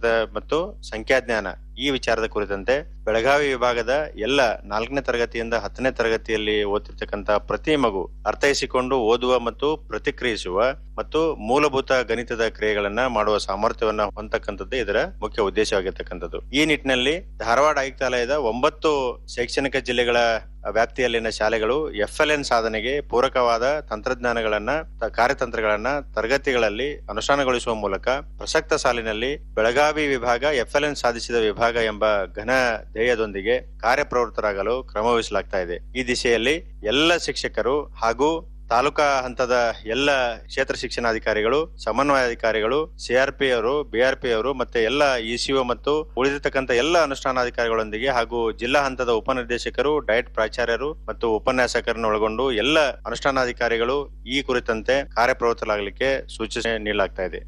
ಮತ್ತು ಸಂಖ್ಯಾಜ್ಞಾನ ಈ ವಿಚಾರದ ಕುರಿತಂತೆ ಬೆಳಗಾವಿ ವಿಭಾಗದ ಎಲ್ಲ ನಾಲ್ಕನೇ ತರಗತಿಯಿಂದ ಹತ್ತನೇ ತರಗತಿಯಲ್ಲಿ ಓದ್ತಿರ್ತಕ್ಕಂತ ಪ್ರತಿ ಮಗು ಅರ್ಥೈಸಿಕೊಂಡು ಓದುವ ಮತ್ತು ಪ್ರತಿಕ್ರಿಯಿಸುವ ಮತ್ತು ಮೂಲಭೂತ ಗಣಿತದ ಕ್ರಿಯೆಗಳನ್ನ ಮಾಡುವ ಸಾಮರ್ಥ್ಯವನ್ನ ಹೊಂದತಕ್ಕಂಥದ್ದು ಇದರ ಮುಖ್ಯ ಉದ್ದೇಶವಾಗಿರ್ತಕ್ಕಂಥದ್ದು ಈ ನಿಟ್ಟಿನಲ್ಲಿ ಧಾರವಾಡ ಆಯುಕ್ತಾಲಯದ ಒಂಬತ್ತು ಶೈಕ್ಷಣಿಕ ಜಿಲ್ಲೆಗಳ ವ್ಯಾಪ್ತಿಯಲ್ಲಿನ ಶಾಲೆಗಳು ಎಫ್ಎಲ್ಎನ್ ಸಾಧನೆಗೆ ಪೂರಕವಾದ ತಂತ್ರಜ್ಞಾನಗಳನ್ನ ತ- ಕಾರ್ಯತಂತ್ರಗಳನ್ನ ತರಗತಿಗಳಲ್ಲಿ ಅನುಷ್ಠಾನಗೊಳಿಸುವ ಮೂಲಕ ಪ್ರಸಕ್ತ ಸಾಲಿನಲ್ಲಿ ಬೆಳಗಾವಿ ವಿಭಾಗ ಎಫ್ಎಲ್ಎನ್ ಸಾಧಿಸಿದ ವಿಭಾಗ ಎಂಬ ಘನ ಧ್ಯೇಯದೊಂದಿಗೆ ಕಾರ್ಯಪ್ರವೃತ್ತರಾಗಲು ಕ್ರಮವಹಿಸಲಾಗ್ತಾ ಇದೆ ಈ ದಿಶೆಯಲ್ಲಿ ಎಲ್ಲ ಶಿಕ್ಷಕರು ಹಾಗೂ ತಾಲೂಕಾ ಹಂತದ ಎಲ್ಲ ಕ್ಷೇತ್ರ ಶಿಕ್ಷಣಾಧಿಕಾರಿಗಳು ಸಮನ್ವಯಾಧಿಕಾರಿಗಳು ಸಿಆರ್ಪಿ ಅವರು ಬಿಆರ್ಪಿ ಅವರು ಮತ್ತೆ ಎಲ್ಲ ಇಸಿಒ ಮತ್ತು ಉಳಿದಿರ್ತಕ್ಕಂಥ ಎಲ್ಲ ಅನುಷ್ಠಾನಾಧಿಕಾರಿಗಳೊಂದಿಗೆ ಹಾಗೂ ಜಿಲ್ಲಾ ಹಂತದ ಉಪನಿರ್ದೇಶಕರು ಡಯಟ್ ಪ್ರಾಚಾರ್ಯರು ಮತ್ತು ಉಪನ್ಯಾಸಕರನ್ನು ಒಳಗೊಂಡು ಎಲ್ಲ ಅನುಷ್ಠಾನಾಧಿಕಾರಿಗಳು ಈ ಕುರಿತಂತೆ ಕಾರ್ಯಪ್ರವೃತ್ತರಾಗಲಿಕ್ಕೆ ಸೂಚನೆ ನೀಡಲಾಗ್ತಾ ಇದೆ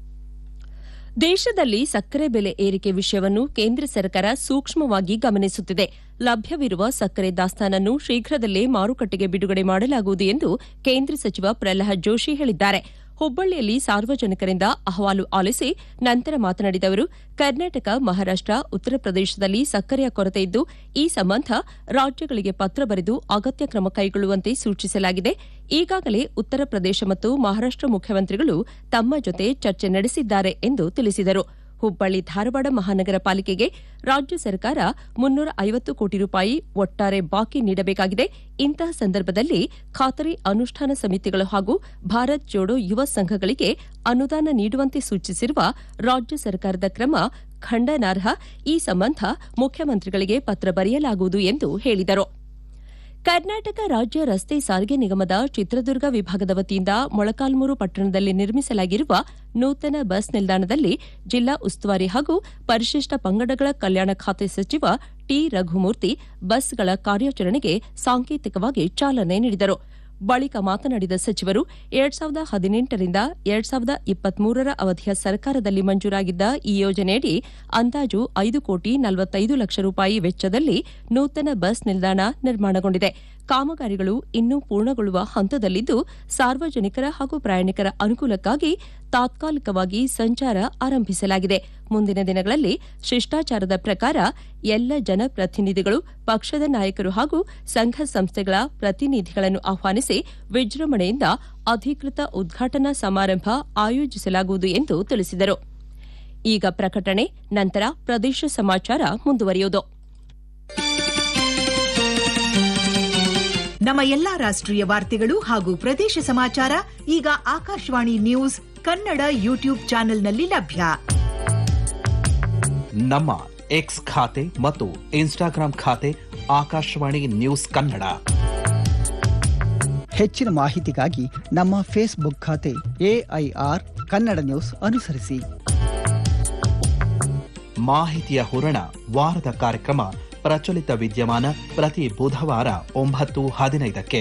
ದೇಶದಲ್ಲಿ ಸಕ್ಕರೆ ಬೆಲೆ ಏರಿಕೆ ವಿಷಯವನ್ನು ಕೇಂದ್ರ ಸರ್ಕಾರ ಸೂಕ್ಷ್ಮವಾಗಿ ಗಮನಿಸುತ್ತಿದೆ ಲಭ್ಯವಿರುವ ಸಕ್ಕರೆ ದಾಸ್ತಾನನ್ನು ಶೀಘ್ರದಲ್ಲೇ ಮಾರುಕಟ್ಟೆಗೆ ಬಿಡುಗಡೆ ಮಾಡಲಾಗುವುದು ಎಂದು ಕೇಂದ್ರ ಸಚಿವ ಪ್ರಹ್ಲಾದ್ ಜೋಶಿ ಹೇಳಿದ್ದಾರೆ ಹುಬ್ಬಳ್ಳಿಯಲ್ಲಿ ಸಾರ್ವಜನಿಕರಿಂದ ಅಹವಾಲು ಆಲಿಸಿ ನಂತರ ಮಾತನಾಡಿದ ಅವರು ಕರ್ನಾಟಕ ಮಹಾರಾಷ್ಟ ಉತ್ತರ ಪ್ರದೇಶದಲ್ಲಿ ಸಕ್ಕರೆಯ ಕೊರತೆ ಇದ್ದು ಈ ಸಂಬಂಧ ರಾಜ್ಯಗಳಿಗೆ ಪತ್ರ ಬರೆದು ಅಗತ್ಯ ಕ್ರಮ ಕೈಗೊಳ್ಳುವಂತೆ ಸೂಚಿಸಲಾಗಿದೆ ಈಗಾಗಲೇ ಉತ್ತರ ಪ್ರದೇಶ ಮತ್ತು ಮಹಾರಾಷ್ಟ ಮುಖ್ಯಮಂತ್ರಿಗಳು ತಮ್ಮ ಜೊತೆ ಚರ್ಚೆ ನಡೆಸಿದ್ದಾರೆ ಎಂದು ತಿಳಿಸಿದರು ಹುಬ್ಬಳ್ಳಿ ಧಾರವಾಡ ಮಹಾನಗರ ಪಾಲಿಕೆಗೆ ರಾಜ್ಯ ಸರ್ಕಾರ ಮುನ್ನೂರ ಐವತ್ತು ಕೋಟಿ ರೂಪಾಯಿ ಒಟ್ಟಾರೆ ಬಾಕಿ ನೀಡಬೇಕಾಗಿದೆ ಇಂತಹ ಸಂದರ್ಭದಲ್ಲಿ ಖಾತರಿ ಅನುಷ್ಠಾನ ಸಮಿತಿಗಳು ಹಾಗೂ ಭಾರತ್ ಜೋಡೋ ಯುವ ಸಂಘಗಳಿಗೆ ಅನುದಾನ ನೀಡುವಂತೆ ಸೂಚಿಸಿರುವ ರಾಜ್ಯ ಸರ್ಕಾರದ ಕ್ರಮ ಖಂಡನಾರ್ಹ ಈ ಸಂಬಂಧ ಮುಖ್ಯಮಂತ್ರಿಗಳಿಗೆ ಪತ್ರ ಬರೆಯಲಾಗುವುದು ಎಂದು ಹೇಳಿದರು ಕರ್ನಾಟಕ ರಾಜ್ಯ ರಸ್ತೆ ಸಾರಿಗೆ ನಿಗಮದ ಚಿತ್ರದುರ್ಗ ವಿಭಾಗದ ವತಿಯಿಂದ ಮೊಳಕಾಲ್ಮೂರು ಪಟ್ಟಣದಲ್ಲಿ ನಿರ್ಮಿಸಲಾಗಿರುವ ನೂತನ ಬಸ್ ನಿಲ್ದಾಣದಲ್ಲಿ ಜಿಲ್ಲಾ ಉಸ್ತುವಾರಿ ಹಾಗೂ ಪರಿಶಿಷ್ಟ ಪಂಗಡಗಳ ಕಲ್ಯಾಣ ಖಾತೆ ಸಚಿವ ಟಿ ರಘುಮೂರ್ತಿ ಬಸ್ಗಳ ಕಾರ್ಯಾಚರಣೆಗೆ ಸಾಂಕೇತಿಕವಾಗಿ ಚಾಲನೆ ನೀಡಿದರು ಬಳಿಕ ಮಾತನಾಡಿದ ಸಚಿವರು ಎರಡ್ ಸಾವಿರದ ಹದಿನೆಂಟರಿಂದ ಎರಡ್ ಸಾವಿರದ ಇಪ್ಪತ್ಮೂರರ ಅವಧಿಯ ಸರ್ಕಾರದಲ್ಲಿ ಮಂಜೂರಾಗಿದ್ದ ಈ ಯೋಜನೆಯಡಿ ಅಂದಾಜು ಐದು ಕೋಟಿ ನಲವತ್ತೈದು ಲಕ್ಷ ರೂಪಾಯಿ ವೆಚ್ಚದಲ್ಲಿ ನೂತನ ಬಸ್ ನಿಲ್ದಾಣ ನಿರ್ಮಾಣಗೊಂಡಿದೆ ಕಾಮಗಾರಿಗಳು ಇನ್ನೂ ಪೂರ್ಣಗೊಳ್ಳುವ ಹಂತದಲ್ಲಿದ್ದು ಸಾರ್ವಜನಿಕರ ಹಾಗೂ ಪ್ರಯಾಣಿಕರ ಅನುಕೂಲಕ್ಕಾಗಿ ತಾತ್ಕಾಲಿಕವಾಗಿ ಸಂಚಾರ ಆರಂಭಿಸಲಾಗಿದೆ ಮುಂದಿನ ದಿನಗಳಲ್ಲಿ ಶಿಷ್ಟಾಚಾರದ ಪ್ರಕಾರ ಎಲ್ಲ ಜನಪ್ರತಿನಿಧಿಗಳು ಪಕ್ಷದ ನಾಯಕರು ಹಾಗೂ ಸಂಘ ಸಂಸ್ಥೆಗಳ ಪ್ರತಿನಿಧಿಗಳನ್ನು ಆಹ್ವಾನಿಸಿ ವಿಜೃಂಭಣೆಯಿಂದ ಅಧಿಕೃತ ಉದ್ಘಾಟನಾ ಸಮಾರಂಭ ಆಯೋಜಿಸಲಾಗುವುದು ಎಂದು ತಿಳಿಸಿದರು ಈಗ ಪ್ರಕಟಣೆ ನಂತರ ಪ್ರದೇಶ ಸಮಾಚಾರ ಮುಂದುವರಿಯುವುದು ನಮ್ಮ ಎಲ್ಲಾ ರಾಷ್ಟ್ರೀಯ ವಾರ್ತೆಗಳು ಹಾಗೂ ಪ್ರದೇಶ ಸಮಾಚಾರ ಈಗ ಆಕಾಶವಾಣಿ ನ್ಯೂಸ್ ಕನ್ನಡ ಯೂಟ್ಯೂಬ್ ಚಾನೆಲ್ನಲ್ಲಿ ಲಭ್ಯ ನಮ್ಮ ಎಕ್ಸ್ ಖಾತೆ ಮತ್ತು ಇನ್ಸ್ಟಾಗ್ರಾಂ ಖಾತೆ ಆಕಾಶವಾಣಿ ನ್ಯೂಸ್ ಕನ್ನಡ ಹೆಚ್ಚಿನ ಮಾಹಿತಿಗಾಗಿ ನಮ್ಮ ಫೇಸ್ಬುಕ್ ಖಾತೆ ಎಐಆರ್ ಕನ್ನಡ ನ್ಯೂಸ್ ಅನುಸರಿಸಿ ಮಾಹಿತಿಯ ಹೂರಣ ವಾರದ ಕಾರ್ಯಕ್ರಮ ಪ್ರಚಲಿತ ವಿದ್ಯಮಾನ ಪ್ರತಿ ಬುಧವಾರ ಒಂಬತ್ತು ಹದಿನೈದಕ್ಕೆ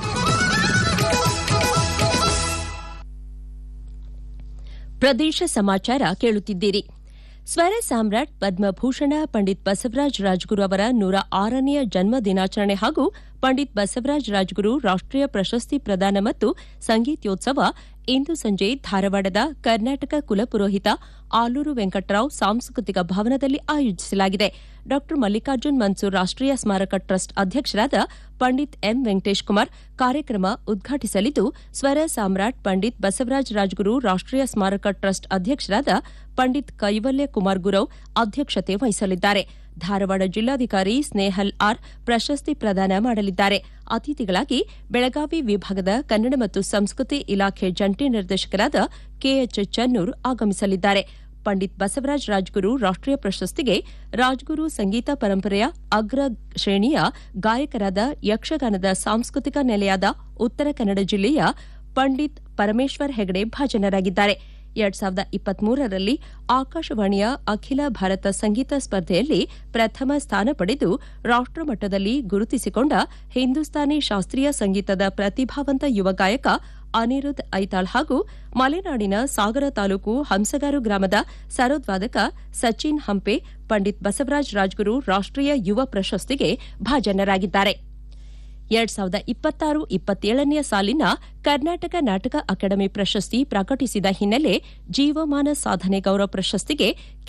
ಪ್ರದೇಶ ಸಮಾಚಾರ ಕೇಳುತ್ತಿದ್ದೀರಿ ಸ್ವರ ಸಾಮ್ರಾಟ್ ಪದ್ಮಭೂಷಣ ಪಂಡಿತ್ ಬಸವರಾಜ ರಾಜ್ಗುರು ಅವರ ನೂರ ಆರನೆಯ ಜನ್ಮ ದಿನಾಚರಣೆ ಹಾಗೂ ಪಂಡಿತ್ ಬಸವರಾಜ ರಾಜ್ಗುರು ರಾಷ್ಟೀಯ ಪ್ರಶಸ್ತಿ ಪ್ರದಾನ ಮತ್ತು ಸಂಗೀತೋತ್ಸವ ಇಂದು ಸಂಜೆ ಧಾರವಾಡದ ಕರ್ನಾಟಕ ಕುಲಪುರೋಹಿತ ಆಲೂರು ವೆಂಕಟರಾವ್ ಸಾಂಸ್ಕೃತಿಕ ಭವನದಲ್ಲಿ ಆಯೋಜಿಸಲಾಗಿದೆ ಡಾ ಮಲ್ಲಿಕಾರ್ಜುನ್ ಮನ್ಸೂರ್ ರಾಷ್ಟೀಯ ಸ್ಮಾರಕ ಟ್ರಸ್ಟ್ ಅಧ್ಯಕ್ಷರಾದ ಪಂಡಿತ್ ಎಂ ವೆಂಕಟೇಶ್ ಕುಮಾರ್ ಕಾರ್ಯಕ್ರಮ ಉದ್ಘಾಟಿಸಲಿದ್ದು ಸ್ವರ ಸಾಮ್ರಾಟ್ ಪಂಡಿತ್ ಬಸವರಾಜ ರಾಜ್ಗುರು ರಾಷ್ಟೀಯ ಸ್ಮಾರಕ ಟ್ರಸ್ಟ್ ಅಧ್ಯಕ್ಷರಾದ ಪಂಡಿತ್ ಕೈವಲ್ಯ ಕುಮಾರ್ ಗುರವ್ ಅಧ್ಯಕ್ಷತೆ ವಹಿಸಲಿದ್ದಾರೆ ಧಾರವಾಡ ಜಿಲ್ಲಾಧಿಕಾರಿ ಸ್ನೇಹಲ್ ಆರ್ ಪ್ರಶಸ್ತಿ ಪ್ರದಾನ ಮಾಡಲಿದ್ದಾರೆ ಅತಿಥಿಗಳಾಗಿ ಬೆಳಗಾವಿ ವಿಭಾಗದ ಕನ್ನಡ ಮತ್ತು ಸಂಸ್ಕೃತಿ ಇಲಾಖೆ ಜಂಟಿ ನಿರ್ದೇಶಕರಾದ ಕೆಎಚ್ ಚನ್ನೂರ್ ಆಗಮಿಸಲಿದ್ದಾರೆ ಪಂಡಿತ್ ಬಸವರಾಜ ರಾಜ್ಗುರು ರಾಷ್ಟೀಯ ಪ್ರಶಸ್ತಿಗೆ ರಾಜ್ಗುರು ಸಂಗೀತ ಪರಂಪರೆಯ ಅಗ್ರ ಶ್ರೇಣಿಯ ಗಾಯಕರಾದ ಯಕ್ಷಗಾನದ ಸಾಂಸ್ಕೃತಿಕ ನೆಲೆಯಾದ ಉತ್ತರ ಕನ್ನಡ ಜಿಲ್ಲೆಯ ಪಂಡಿತ್ ಪರಮೇಶ್ವರ್ ಹೆಗಡೆ ಭಾಜನರಾಗಿದ್ದಾರೆ ಎರಡ್ ಸಾವಿರದ ಇಪ್ಪತ್ಮೂರರಲ್ಲಿ ಆಕಾಶವಾಣಿಯ ಅಖಿಲ ಭಾರತ ಸಂಗೀತ ಸ್ಪರ್ಧೆಯಲ್ಲಿ ಪ್ರಥಮ ಸ್ಥಾನ ಪಡೆದು ರಾಷ್ಟಮಟ್ಟದಲ್ಲಿ ಗುರುತಿಸಿಕೊಂಡ ಹಿಂದೂಸ್ತಾನಿ ಶಾಸ್ತ್ರೀಯ ಸಂಗೀತದ ಪ್ರತಿಭಾವಂತ ಯುವ ಗಾಯಕ ಅನಿರುದ್ಧ್ ಐತಾಳ್ ಹಾಗೂ ಮಲೆನಾಡಿನ ಸಾಗರ ತಾಲೂಕು ಹಂಸಗಾರು ಗ್ರಾಮದ ಸರೋದ್ವಾದಕ ಸಚಿನ್ ಹಂಪೆ ಪಂಡಿತ್ ಬಸವರಾಜ ರಾಜ್ಗುರು ರಾಷ್ಟೀಯ ಯುವ ಪ್ರಶಸ್ತಿಗೆ ಭಾಜನರಾಗಿದ್ದಾರೆ ಎರಡ್ ಸಾವಿರದ ಇಪ್ಪತ್ತಾರು ಇಪ್ಪತ್ತೇಳನೆಯ ಸಾಲಿನ ಕರ್ನಾಟಕ ನಾಟಕ ಅಕಾಡೆಮಿ ಪ್ರಶಸ್ತಿ ಪ್ರಕಟಿಸಿದ ಹಿನ್ನೆಲೆ ಜೀವಮಾನ ಸಾಧನೆ ಗೌರವ ಪ್ರಶಸ್ತಿಗೆ